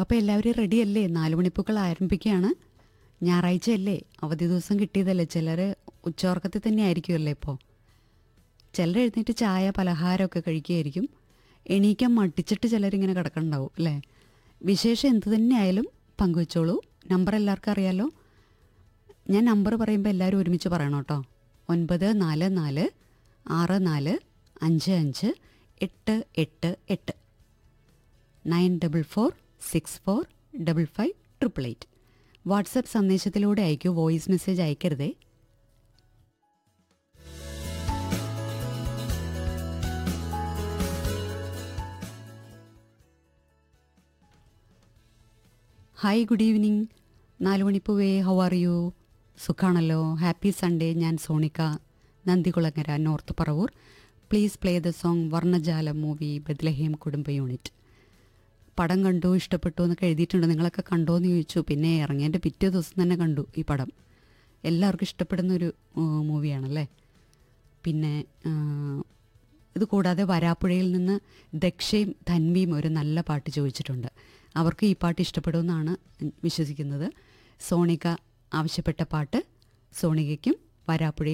അപ്പോൾ എല്ലാവരും റെഡിയല്ലേ നാല് മണിപ്പൂക്കൾ ആരംഭിക്കുകയാണ് ഞായറാഴ്ചയല്ലേ അവധി ദിവസം കിട്ടിയതല്ലേ ചിലർ ഉച്ചോർക്കത്തിൽ തന്നെ ആയിരിക്കുമല്ലേ ഇപ്പോൾ ചിലർ എഴുന്നേറ്റ് ചായ പലഹാരമൊക്കെ കഴിക്കുകയായിരിക്കും എണീക്കാൻ മടിച്ചിട്ട് ചിലരിങ്ങനെ കിടക്കണ്ടാവും അല്ലേ വിശേഷം എന്ത് തന്നെയായാലും പങ്കുവെച്ചോളൂ നമ്പർ എല്ലാവർക്കും അറിയാലോ ഞാൻ നമ്പർ പറയുമ്പോൾ എല്ലാവരും ഒരുമിച്ച് പറയണം കേട്ടോ ഒൻപത് നാല് നാല് ആറ് നാല് അഞ്ച് അഞ്ച് എട്ട് എട്ട് എട്ട് nine double four six four double five triple eight WhatsApp സന്ദേശത്തിലൂടെ അയക്കൂ വോയിസ് മെസ്സേജ് അയക്കരുതേ ഹായ് ഗുഡ് ഈവനിങ് നാല് മണിപ്പൂവേ ഹൗ ആർ യു സുഖാണല്ലോ ഹാപ്പി സൺഡേ ഞാൻ Sonika Nandikulangara north Paravur please play the song വർണ്ണജാല മൂവി ബദ്ലഹേം കുടുംബ യൂണിറ്റ് പടം കണ്ടു ഇഷ്ടപ്പെട്ടു എന്നൊക്കെ എഴുതിയിട്ടുണ്ട് നിങ്ങളൊക്കെ കണ്ടോ എന്ന് ചോദിച്ചു പിന്നെ ഇറങ്ങിയതിൻ്റെ പിറ്റേ ദിവസം തന്നെ കണ്ടു ഈ പടം എല്ലാവർക്കും ഇഷ്ടപ്പെടുന്ന ഒരു മൂവിയാണല്ലേ പിന്നെ ആ, ഇത് കൂടാതെ വരാപ്പുഴയിൽ നിന്ന് ദക്ഷയും ധൻവിയും ഒരു നല്ല പാട്ട് ചോദിച്ചിട്ടുണ്ട് അവർക്ക് ഈ പാട്ട് ഇഷ്ടപ്പെടുമെന്നാണ് വിശ്വസിക്കുന്നത് സോണിക ആവശ്യപ്പെട്ട പാട്ട് സോണികയ്ക്കും വരാപ്പുഴയിൽ